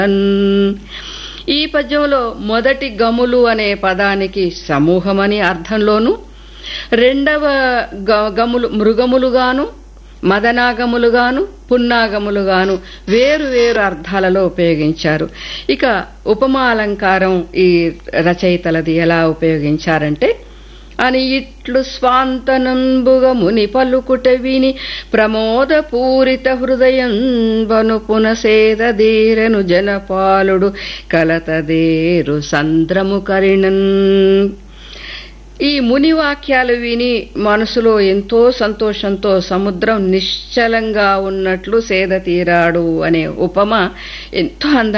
ఈ పద్యంలో మొదటి గములు అనే పదానికి సమూహమని అర్థంలోను రెండవ గ- గములు మృగములుగాను మదనాగములుగాను పున్నాగములుగాను వేరు వేరు అర్థాలలో ఉపయోగించారు ఇక ఉపమాలంకారం ఈ రచయితలది ఎలా ఉపయోగించారంటే అని ఇట్లు స్వాంతనంబుగ ముని పలుకుట విని ప్రమోద పూరిత హృదయం వను పునసేదీరను జనపాలుడు కలతదేరు సంద్రము కరిణన్ ఈ ముని వాక్యాలు విని మనసులో ఎంతో సంతోషంతో సముద్రం నిశ్చలంగా ఉన్నట్లు సేద తీరాడు అనే ఉపమ ఎంతో అందంగా